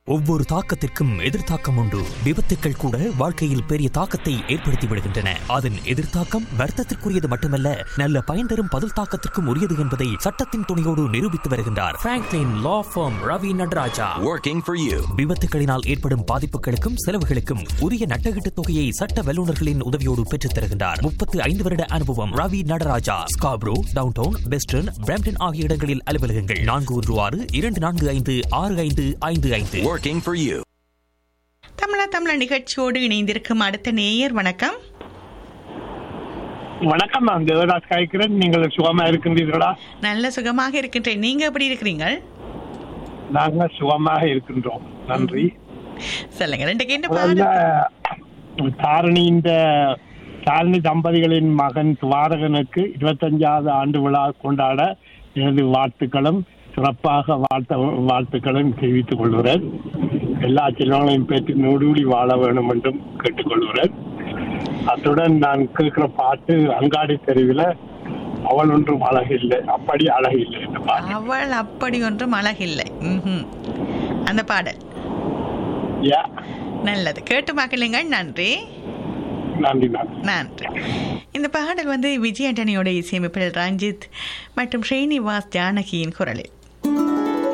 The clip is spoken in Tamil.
ஒவ்வொரு தாக்கத்திற்கும் எதிர்த்தாக்கம் உண்டு விபத்துக்கள் கூட வாழ்க்கையில் பெரிய தாக்கத்தை ஏற்படுத்தி விடுகின்றன அதன் எதிர்த்தாக்கம் வர்த்தத்திற்குரியது மட்டுமல்ல நல்ல பயன் தரும் பதில் தாக்கத்திற்கும் உரியது என்பதை சட்டத்தின் துணையோடு நிரூபித்து வருகின்றார் Franklin law firm Ravi Nataraja Working for you. விபத்துகளினால் ஏற்படும் பாதிப்புகளுக்கும் செலவுகளுக்கும் உரிய நட்டகீட்டு தொகையை சட்ட வல்லுநர்களின் உதவியோடு பெற்றுத் தருகின்றார் முப்பத்து ஐந்து வருட அனுபவம் Ravi Nataraja Scarborough downtown western Brampton ஆகிய இடங்களில் அலுவலகங்கள் நான்கு ஒன்று ஆறு இரண்டு நான்கு ஐந்து ஆறு ஐந்து ஐந்து ஐந்து Working for you. தமிழா தமிழ நிகழ்ச்சியோடு இணைந்திருக்கும் அடுத்த நேயர் வணக்கம் வணக்கம் நான் தேவதாஸ் காய்க்கிறேன் நீங்கள் சுகமா இருக்கின்றீர்களா நல்ல சுகமாக இருக்கின்றேன் நீங்க எப்படி இருக்கிறீங்க நாங்கள் சுகமாக இருக்கின்றோம் நன்றி சொல்லுங்க ரெண்டு கேட்டு முதல்ல பாடு தாரணி இந்த தாரணி தம்பதிகளின் மகன் துவாரகனுக்கு இருபத்தஞ்சாவது ஆண்டு விழா கொண்டாட எனது வாழ்த்துக்களும் சிறப்பாக வாழ்த்த வாழ்த்துக்களும் தெரிவித்துக் கொள்கிறேன் எல்லா செல்வங்களையும் பெற்று நொடுடி வாழ வேண்டும் என்றும் கேட்டுக்கொள்கிறேன் அத்துடன் நான் கேட்கிற பாட்டு அங்காடி தெருவில் அவள் ஒன்றும் அழகில்லை அப்படி அழகில்லை இந்த பாட்டு அவள் அப்படி ஒன்றும் அழகில்லை ம்ஹும். அந்த பாடல் யா நல்லது கேட்டு மகிழுங்கள் நன்றி நன்றி நன்றி நன்றி இந்த பாடல் வந்து விஜய் ஆண்டனியோட இசையமைப்பில் ரஞ்சித் மற்றும் ஸ்ரீனிவாஸ் ஜானகியின் குரலில்